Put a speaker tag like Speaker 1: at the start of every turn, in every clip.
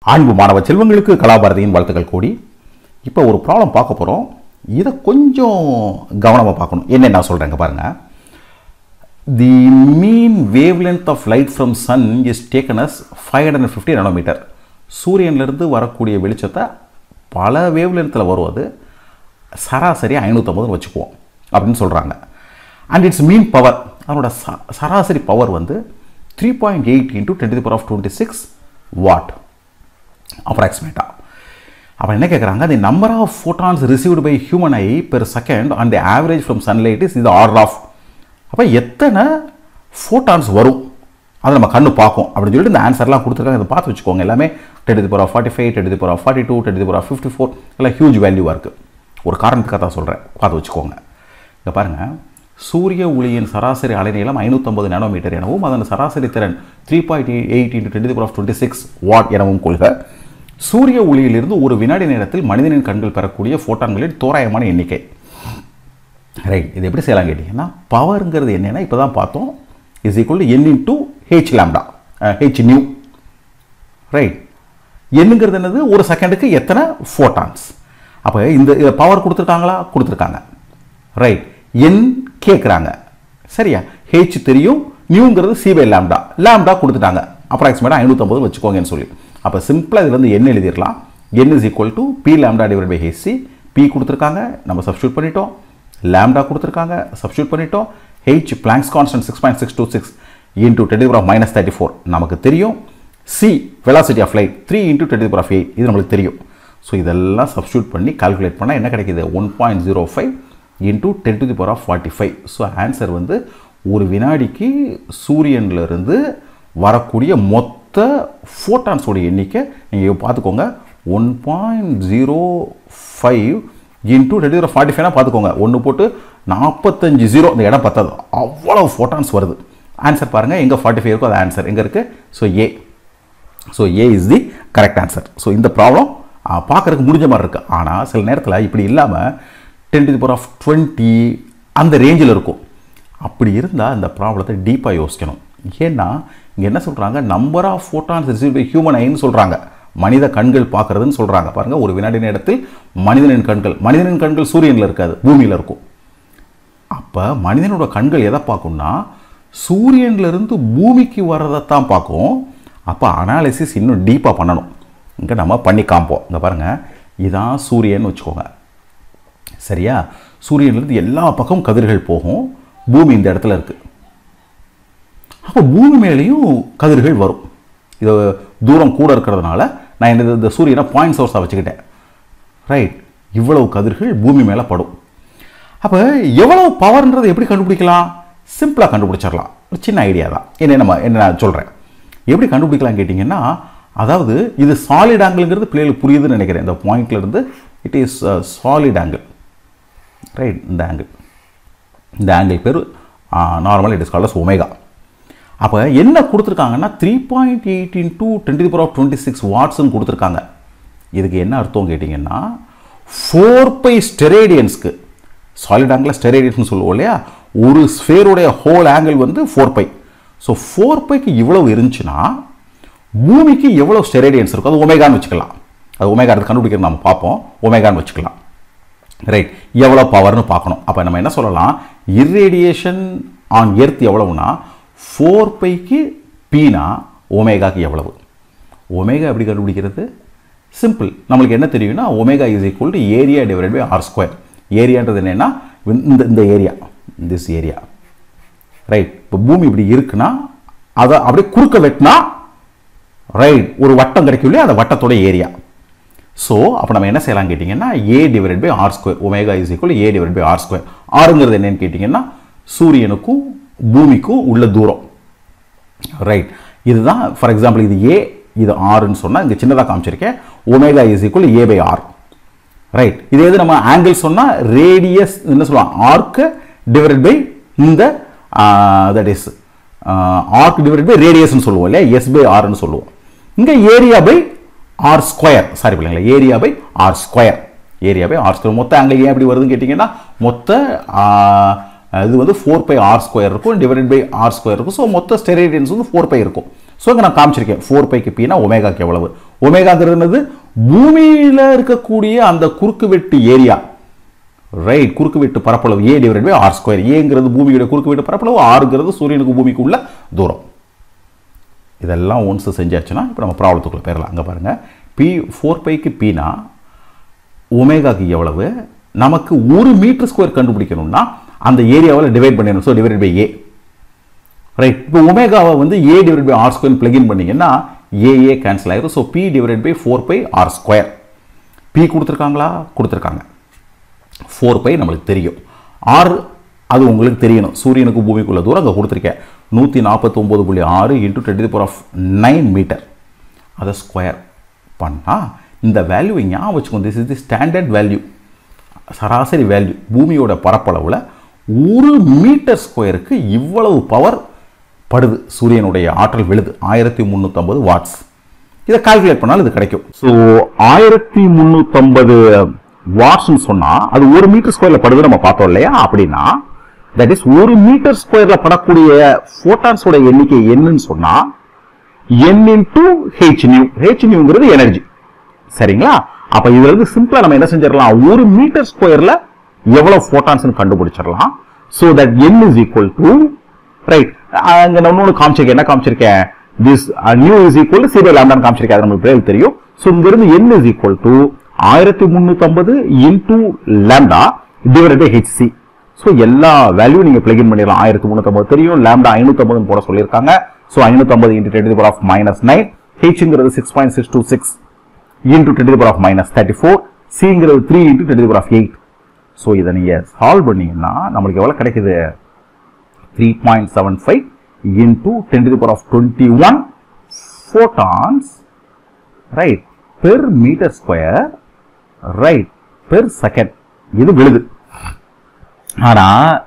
Speaker 1: அன்பு மாணவ செல்வங்களுக்கு கலாபாரதியின் வாழ்த்துக்கள் கூடி இப்போ ஒரு ப்ராப்ளம் பார்க்க போகிறோம் இதை கொஞ்சம் கவனமாக பார்க்கணும் என்ன நான் சொல்கிறேங்க பாருங்கள் the mean wavelength of light from sun is taken as five hundred fifty nanometre சூரியன்லேருந்து வரக்கூடிய வெளிச்சத்தை பல வேவ் லென்த்தில் வரும் அது சராசரி ஐநூற்றம்பதுன்னு வச்சுக்குவோம் அப்படின்னு சொல்கிறாங்க அண்ட் இட்ஸ் மீன் பவர் அதனோட ச- சராசரி பவர் வந்து three point eight into ten power of twenty six watt அப்ராக்சிமேட்டாக அப்போ என்ன கேட்குறாங்க the number of photons received by human eye per second and the average from sunlight is இது order of அப்போ எத்தனை ஃபோட்டான்ஸ் வரும் அதை நம்ம கண்ணு பார்க்கும் அப்படின்னு சொல்லிட்டு இந்த ஆன்சர்லாம் கொடுத்துருக்காங்க இதை பார்த்து வச்சுக்கோங்க எல்லாமே ten the power forty five ten the power forty two ten the power fifty four எல்லாம் ஹியூஜ் வேல்யூவாக இருக்குது ஒரு காரணத்துக்காக தான் சொல்கிறேன் பார்த்து வச்சுக்கோங்க இங்கே பாருங்கள் சூரிய ஒளியின் சராசரி அலைநீளம் ஐநூற்றம்பது நானோமீட்டர் எனவும் அதன் சராசரி திறன் three point eight into ten power twenty six watt எனவும் கொள்க சூரிய ஒளியிலிருந்து ஒரு வினாடி நேரத்தில் மனிதனின் கண்கள் பெறக்கூடிய ஃபோட்டான்களின் தோராயமான எண்ணிக்கை ரைட் இது எப்படி செய்யலாம் கேட்டிங்கன்னா பவருங்கிறது என்னென்னா இப்போ தான் பார்த்தோம் is equal to N into H lambda H nu right என்னங்கிறது என்னது ஒரு செகண்டுக்கு எத்தனை ஃபோட்டான்ஸ் அப்போ இந்த பவர் கொடுத்துருக்காங்களா கொடுத்துருக்காங்க ரைட் என் கேட்குறாங்க சரியா ஹெச் தெரியும் நியூங்கிறது சிபை லேம்டா லேம்டா கொடுத்துட்டாங்க அப்ராக்சிமேட்டாக ஐநூற்றம்பது வச்சுக்கோங்கன்னு சொல்லி அப்போ சிம்பிளாக இதில் வந்து என் எழுதிடலாம் N is equal to P lambda divide by H C P கொடுத்துருக்காங்க நம்ம சப்ஸ்டியூட் பண்ணிட்டோம் லேம்டா கொடுத்துருக்காங்க சப்ஸ்டியூட் பண்ணிட்டோம் H Planck's constant six point six two six into ten of minus thirty four நமக்கு தெரியும் C velocity of light three into ten of eight இது நம்மளுக்கு தெரியும் ஸோ இதெல்லாம் சப்ஸ்டியூட் பண்ணி கால்குலேட் பண்ணால் என்ன கிடைக்குது one point zero five into ten to the power of forty five so answer வந்து ஒரு வினாடிக்கு சூரியன்ல இருந்து வரக்கூடிய மொத்த ஃபோட்டான்ஸோட எண்ணிக்கை நீங்கள் பார்த்துக்கோங்க one point zero five into ten to forty ஃபைவ்னா பார்த்துக்கோங்க ஒன்று போட்டு நாற்பத்தஞ்சு ஜீரோ இந்த இடம் பத்தாது அவ்வளோ ஃபோட்டான்ஸ் வருது ஆன்சர் பாருங்கள் எங்கே ஃபார்ட்டி ஃபைவ் இருக்கோ அது ஆன்சர் எங்கே இருக்குது so A so A is the correct answer so இந்த ப்ராப்ளம் பார்க்குறதுக்கு முடிஞ்ச மாதிரி இருக்குது ஆனால் சில நேரத்தில் இப்படி இல்லாமல் ten to power of twenty அந்த ரேஞ்சில் இருக்கும் அப்படி இருந்தால் இந்த ப்ராப்ளத்தை டீப்பாக யோசிக்கணும் ஏன்னா இங்கே என்ன சொல்கிறாங்க number of photons receive by human ஐன்னு சொல்கிறாங்க மனித கண்கள் பார்க்குறதுன்னு சொல்கிறாங்க பாருங்கள் ஒரு வினாடி நேரத்தில் மனிதனின் கண்கள் மனிதனின் கண்கள் சூரியனில் இருக்காது பூமியில் இருக்கும் அப்போ மனிதனோட கண்கள் எதை பார்க்கும்னா சூரியன்லேருந்து பூமிக்கு வர்றதைத்தான் பார்க்கும் அப்போ அனாலிசிஸ் இன்னும் டீப்பாக பண்ணணும் இங்கே நம்ம பண்ணி காமிப்போம் இங்கே பாருங்கள் இதான் சூரியன் வச்சுக்கோங்க சரியா சூரியன்லேருந்து எல்லா பக்கமும் கதிர்கள் போகும் பூமி இந்த இடத்துல இருக்குது அப்போ பூமி மேலேயும் கதிர்கள் வரும் இது தூரம் கூட இருக்கிறதுனால நான் இந்த இந்த சூரியனை பாயிண்ட் சோர்ஸாக வச்சுக்கிட்டேன் ரைட் இவ்வளவு கதிர்கள் பூமி மேலே படும் அப்போ எவ்வளவு பவர்ன்றதை எப்படி கண்டுபிடிக்கலாம் சிம்பிளாக கண்டுபிடிச்சிடலாம் ஒரு சின்ன ஐடியா தான் என்ன நம்ம என்ன நான் சொல்கிறேன் எப்படி கண்டுபிடிக்கலாம் கேட்டிங்கன்னா அதாவது இது சாலிட் ஆங்கிள்ங்கிறது பிள்ளைகளுக்கு புரியுதுன்னு நினைக்கிறேன் இந்த பாயிண்ட்ல இருந்து it is solid angle right இந்த ஆங்கிள் இந்த ஆங்கிள் பேர் normal it is calls omega அப்போ என்ன கொடுத்துருக்காங்கன்னா three point eight into twenty power of twenty six வாட்ஸ்னு கொடுத்துருக்காங்க இதுக்கு என்ன அர்த்தம் கேட்டிங்கன்னா ஃபோர் பை ஸ்டெரேடியன்ஸ்க்கு சாலிட் ஆங்கிள் ஸ்டெரேடியன்ஸ்னு சொல்லுவோம் இல்லையா ஒரு ஸ்ஃபேருடைய ஹோல் ஆங்கிள் வந்து ஃபோர் பை ஸோ ஃபோர் பைக்கு இவ்வளவு இருந்துச்சுன்னா பூமிக்கு எவ்வளோ ஸ்டெரேடியன்ஸ் இருக்கும் அது ஒமேகான்னு வச்சுக்கலாம் அது ஒமேகா அது கண்டுபிடிக்கிறது நம்ம பார்ப்போம் ஒமேகான்னு வச்சுக்கலாம் ரைட் எவ்வளோ பவர்னு பார்க்கணும் அப்போ நம்ம என்ன சொல்லலாம் இர்ரேடியேஷன் ஆன் எர்த் எவ்வளவுனா ஃபோர் பைக்கு பீனா ஒமேகாக்கு எவ்வளவு ஒமேகா எப்படி கண்டுபிடிக்கிறது சிம்பிள் நம்மளுக்கு என்ன தெரியும்னா omega is equal to area divide by R square ஏரியான்றது என்னென்னா இந்த இந்த ஏரியா திஸ் ஏரியா ரைட் இப்போ பூமி இப்படி இருக்குன்னா அதை அப்படியே குறுக்க வெட்டினா ரைட் ஒரு வட்டம் கிடைக்கும் இல்லையா அந்த வட்டத்தோட ஏரியா ஸோ அப்போ நம்ம என்ன செய்யலாம் கேட்டிங்கன்னா A divide by R square omega is equal A divide by R square ஆறுங்கிறது என்னன்னு கேட்டிங்கன்னா சூரியனுக்கும் பூமிக்கும் உள்ள தூரம் ரைட் இதுதான் ஃபார் எக்ஸாம்பிள் இது ஏ இது ஆறுன்னு சொன்னால் இங்கே சின்னதாக காமிச்சிருக்கேன் omega is equal A by R right இதே இது நம்ம ஆங்கிள் சொன்னால் ரேடியஸ் என்ன சொல்லுவோம் ஆர்க்கு டிவைட் பை இந்த that is arc divide by ரேடியஸ்னு சொல்லுவோம் இல்லையா எஸ் பை ஆர்னு சொல்லுவோம் இங்கே area by R square sorry பிள்ளைங்களா area by R square area by R square மொத்த ஆங்கிள் ஏன் எப்படி வருதுன்னு கேட்டிங்கன்னா மொத்த ஆ, இது வந்து ஃபோர் பை ஆர் ஸ்கொயர் இருக்கும் டிவைடட் பை ஆர் ஸ்கொயர் இருக்கும் ஸோ மொத்த ஸ்டெரேடியன்ஸ் வந்து ஃபோர் பை இருக்கும் ஸோ இங்கே நான் காமிச்சிருக்கேன் ஃபோர் பைக்கு பீனா ஒமேகாக்கு எவ்வளவு ஒமேகாங்கிறது என்னது பூமியில இருக்கக்கூடிய அந்த குறுக்கு வெட்டு ஏரியா ரைட் குறுக்கு வெட்டு பரப்பளவு A divide by R square ஏங்கிறது பூமியோட குறுக்கு வெட்டு பரப்பளவு ஆறுங்கிறது சூரியனுக்கு பூமிக்கு உள்ள தூரம் இதெல்லாம் ஒன்ஸ் செஞ்சாச்சுன்னா இப்போ நம்ம ப்ராப்ளத்துக்குள்ள போயிடலாம் அங்கே பாருங்க பி ஃபோர் பைக்கு பீனா ஒமேகாக்கு எவ்வளவு நமக்கு ஒரு மீட்டர் ஸ்கொயர் கண்டுபிடிக்கணும்னா அந்த ஏரியாவில் டிவைட் பண்ணிடணும் so divide by A right இப்போ ஒமேகாவை வந்து A divide by R square plug in பண்ணீங்கன்னா ஏஏ கேன்சல் ஆயிரும் so P divide by four pi R square P கொடுத்துருக்காங்களா கொடுத்துருக்காங்க ஃபோர் பை நம்மளுக்கு தெரியும் ஆறு அது உங்களுக்கு தெரியணும் சூரியனுக்கு பூமிக்குள்ள தூரம் அங்கே கொடுத்துருக்கேன் நூற்றி நாற்பத்தொம்போது புள்ளி ஆறு into twenty power of nine metre அதை ஸ்கொயர் பண்ணால் இந்த வேல்யூவை ஞாபகம் வச்சுக்கோங்க this is the standard value சராசரி வேல்யூ பூமியோட பரப்பளவில் ஒரு மீட்டர் ஸ்கொயருக்கு இவ்வளவு பவர் படுது சூரியனுடைய ஆற்றல் விழுது ஆயிரத்தி முந்நூற்றம்பது வாட்ஸ் இதை கால்குலேட் பண்ணாலும் இது கிடைக்கும் ஸோ ஆயிரத்தி முந்நூற்றம்பது வாட்ஸ்னு சொன்னால் அது ஒரு மீட்டர் ஸ்கொயரில் படுது நம்ம பார்த்தோம் இல்லையா அப்படின்னா தட் இஸ் ஒரு மீட்டர் ஸ்கொயரில் படக்கூடிய ஃபோட்டான்ஸோட எண்ணிக்கை என்னன்னு சொன்னால் n into H nu H நியூங்கிறது எனர்ஜி சரிங்களா அப்ப இதுல இருந்து சிம்பிளா நம்ம என்ன செஞ்சிடலாம் ஒரு மீட்டர் ஸ்கொயர்ல எவ்வளவு ஃபோட்டான்ஸ் கண்டுபிடிச்சிடலாம் so that n is equal to right அங்க நான் இன்னொன்று காமிச்சிருக்கேன் என்ன காமிச்சிருக்கேன் this nu is equal to சீரியல் லேம்டான்னு காமிச்சிருக்கேன் அது நமக்கு பேர் தெரியும் ஸோ இங்க இருந்து n இஸ் ஈக்குவல் டு ஆயிரத்தி முந்நூற்றம்பது into lambda divide by H C so எல்லா வேல்யூ நீங்க பிளகின் பண்ணிடலாம் ஆயிரத்தி முந்நூற்றம்பது தெரியும் லேம்டா ஐநூற்றம்பதுன்னு போட சொல்லியிருக்காங்க ஸோ ஐநூற்றம்பது into ten power of minus nine ஹெச்ங்கிறது six point six two six into ten power of minus thirty four சிங்கிறது three into ten power of eight so இதை நீங்கள் சால்வ் பண்ணீங்கன்னா நம்மளுக்கு எவ்வளோ கிடைக்குது three point seven five into ten power of twenty one photons right per metre square right per second இது விழுது ஆனா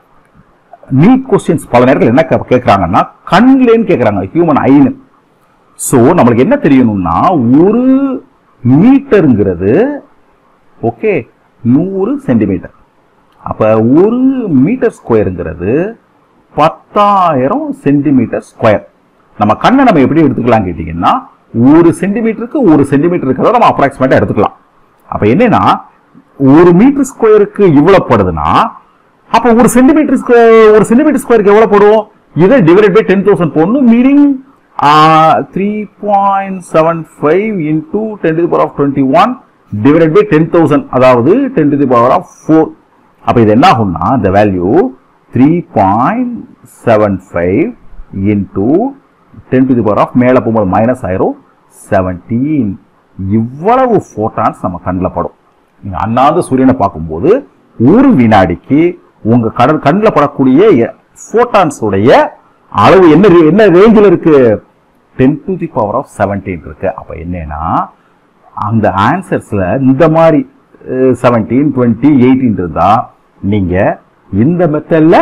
Speaker 1: நீட் கொஸ்டின்ஸ் பல நேரங்கள் என்ன கே- கேக்குறாங்கன்னா கண்லேன்னு கேக்குறாங்க ஹியூமன் ஐன்னு ஸோ நம்மளுக்கு என்ன தெரியணும்னா ஒரு மீட்டருங்கிறது ஓகே நூறு சென்டிமீட்டர் அப்ப ஒரு மீட்டர் ஸ்கொயருங்கிறது பத்தாயிரம் சென்டிமீட்டர் ஸ்கொயர் நம்ம கண்ணை நம்ம எப்படி எடுத்துக்கலாம் கேட்டீங்கன்னா ஒரு சென்டிமீட்டருக்கு ஒரு சென்டிமீட்டர் இருக்கிறத நம்ம அப்ராக்சிமேட்டா எடுத்துக்கலாம் அப்ப என்னன்னா ஒரு மீட்டர் ஸ்கொயருக்கு இவ்வளவு படுதுன்னா அப்ப ஒரு சென்டிமீட்டர் ஒரு சென்டிமீட்டர் ஸ்கொயருக்கு எவ்வளவு போடுவோம் இதை டிவைட் பை டென் தௌசண்ட் போடணும் meaning three point seven five into ten to power of twenty one divide by ten thousand அதாவது ten to power of four அப்ப இது என்ன ஆகும்னா இந்த value three point seven five into ten to the power of மேலே போகும்போது minus ஆயிரும் seventeen இவ்வளவு ஃபோட்டான்ஸ் நம்ம கண்ணில் படும் நீங்க அண்ணாந்து சூரியனை பார்க்கும்போது ஒரு வினாடிக்கு உங்க கடல் கண்ணில் படக்கூடிய ஃபோட்டான்ஸ் உடைய அளவு என்ன ரே- என்ன ரேஞ்சில் இருக்கு ten to the power of seventeen இருக்கு அப்ப என்னன்னா அந்த ஆன்சர்ஸ்ல இந்த மாதிரி செவன்டீன் டுவெண்ட்டி எயிட்டீன் இருந்தா நீங்க இந்த மெத்தட்ல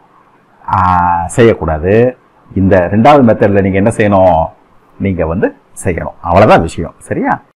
Speaker 1: செய்யக்கூடாது இந்த ரெண்டாவது மெத்தட்ல நீங்க என்ன செய்யணும் நீங்க வந்து செய்யணும் அவ்வளவுதான் விஷயம் சரியா